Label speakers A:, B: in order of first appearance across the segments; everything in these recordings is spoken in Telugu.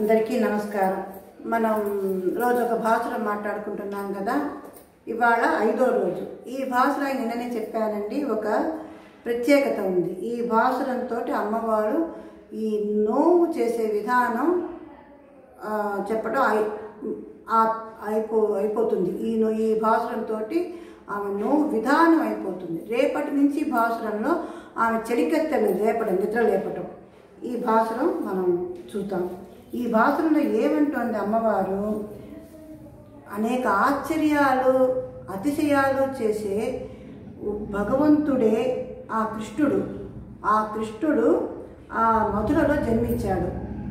A: అందరికీ నమస్కారం మనం రోజు ఒక భాషలో మాట్లాడుకుంటున్నాం కదా ఇవాళ ఐదో రోజు ఈ భాషలో నిన్ననే చెప్పానండి ఒక ప్రత్యేకత ఉంది ఈ భాషలంతో అమ్మవారు ఈ నోవు చేసే విధానం ఆ, చెప్పడం అయి ఆ- అయిపో అయిపోతుంది ఈ నో ఈ భాషలంతో ఆమె నోవు విధానం అయిపోతుంది రేపటి నుంచి భాషలంలో ఆమె చెలికెత్తలు లేపడం నిద్ర లేపటం ఈ భాషలో మనం చూద్దాం ఈ భాషలో ఏమంటోంది అమ్మవారు అనేక ఆశ్చర్యాలు అతిశయాలు చేసే భగవంతుడే ఆ కృష్ణుడు ఆ కృష్ణుడు ఆ మధురలో జన్మించాడు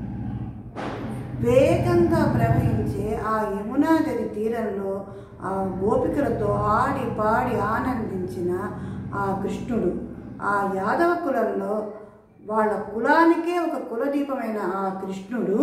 A: వేగంగా ప్రవహించే ఆ యమునా నది తీరంలో ఆ గోపికలతో ఆడి పాడి ఆనందించిన ఆ కృష్ణుడు ఆ యాదవ కులంలో వాళ్ళ కులానికే ఒక కులదీపమైన ఆ కృష్ణుడు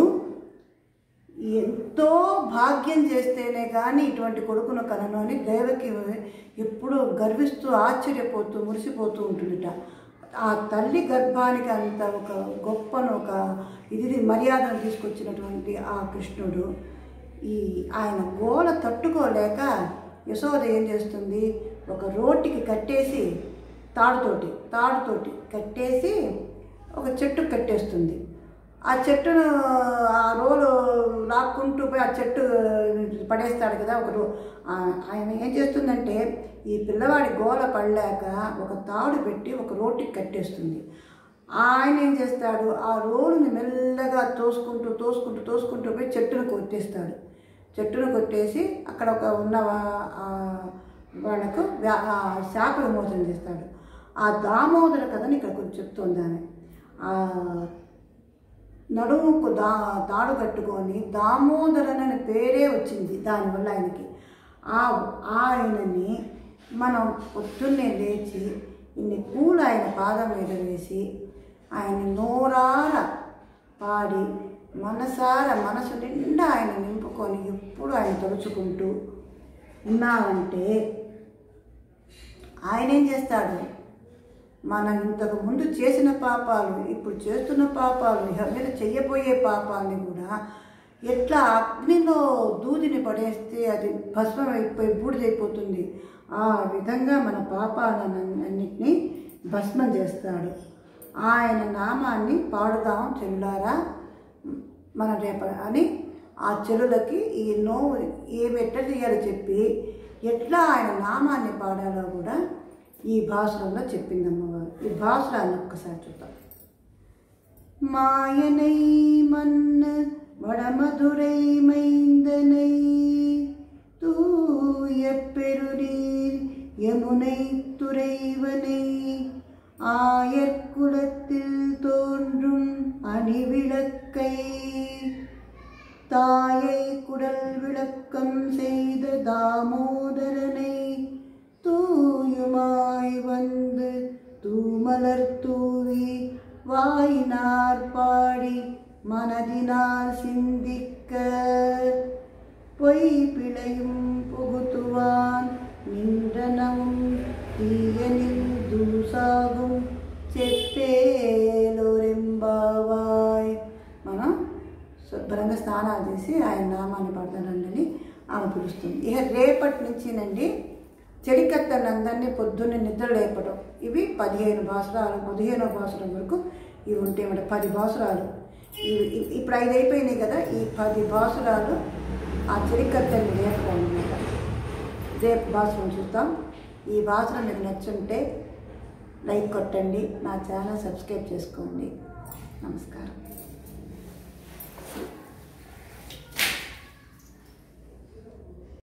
A: ఎంతో భాగ్యం చేస్తేనే కానీ ఇటువంటి కొడుకును కనను అని దేవకి ఎప్పుడూ గర్విస్తూ ఆశ్చర్యపోతూ మురిసిపోతూ ఉంటుందిట ఆ తల్లి గర్భానికి అంత ఒక గొప్పను ఒక ఇది మర్యాదను తీసుకొచ్చినటువంటి ఆ కృష్ణుడు ఈ ఆయన గోల తట్టుకోలేక యశోద ఏం చేస్తుంది ఒక రోటికి కట్టేసి తాడుతోటి తాడుతోటి కట్టేసి ఒక చెట్టు కట్టేస్తుంది ఆ చెట్టును ఆ రోలు లాక్కుంటూ పోయి ఆ చెట్టు పడేస్తాడు కదా ఒక రో ఆ- ఆయన ఏం చేస్తుందంటే ఈ పిల్లవాడి గోల పడలేక ఒక తాడు పెట్టి ఒక రోటికి కట్టేస్తుంది ఆయన ఏం చేస్తాడు ఆ రోలుని మెల్లగా తోసుకుంటూ తోసుకుంటూ తోసుకుంటూ పోయి చెట్టును కొట్టేస్తాడు చెట్టును కొట్టేసి అక్కడ ఒక ఉన్న వా- ఆ వాళ్ళకు వ్యా- ఆ శాప విమోచన చేస్తాడు ఆ దామోదర కథని ఇక్కడ కొంచెం చెప్తోంది ఆమె ఆ నడుముకు దా తాడు కట్టుకొని దామోదరన్ అనే పేరే వచ్చింది దానివల్ల ఆయనకి ఆ ఆయనని మనం పొద్దున్నే లేచి ఇన్ని పూలు ఆయన పాదం మీద వేసి ఆయన నోరార పాడి మనసార మనసు నిండా ఆయన నింపుకొని ఎప్పుడు ఆయన తలుచుకుంటూ ఉన్నామంటే ఆయన ఏం చేస్తాడు మనం ఇంతకు ముందు చేసిన పాపాలు ఇప్పుడు చేస్తున్న పాపాలు ఇహ మీద చెయ్యబోయే పాపాలని కూడా ఎట్లా అగ్నిలో దూదిని పడేస్తే అది భస్మం అయిపోయి బూడిదైపోతుంది ఆ విధంగా మన పాపాలన్నింటినీ భస్మం చేస్తాడు ఆయన నామాన్ని పాడుదాం చెల్లారా మన రేప అని ఆ చెలులకి ఈ నోవు ఏమి ఎట్లా చేయాలో చెప్పి ఎట్లా ఆయన నామాన్ని పాడాలో కూడా ఈ భాషలో చెప్పింది అమ్మవారు ఈ భాషలను ఒక్కసారి చూద్దాం மாயனை மன்ன வடமதுரை மைந்தனை தூய பெருநீர் யமுனை துறைவனை ஆயர்குலத்தில் தோன்றும் அணிவிளக்கை தாயை குடல் விளக்கம் செய்த தாமோதரனை தூயுமாய் வந்து தூமலர் தூவி வாயினார் பாடி மனதினால் சிந்திக்க பொய் பிழையும் புகுத்துவான் நின்றனவும் தீயனில் దూసాగుం చెప్పేలోరెంబావాయ్ మనం శుభ్రంగా స్నానాలు చేసి ఆయన నామాన్ని పడతానండి ఆమె పిలుస్తుంది ఇక రేపటి నుంచినండి చెడికత్తనందరినీ పొద్దున్నే నిద్ర లేపడం ఇవి పదిహేను భాషరాలు పదిహేనో భాషల వరకు ఇవి ఉంటాయి పది భాషరాలు ఇవి ఇవి- ఇప్పుడు ఐదు అయిపోయినాయి కదా ఈ పది భాషరాలు ఆ చెడికత్తని లేపడం అనమాట రేపు భాషను చూద్దాం ఈ భాషను మీకు నచ్చుంటే లైక్ కొట్టండి నా ఛానల్ సబ్స్క్రైబ్ చేసుకోండి నమస్కారం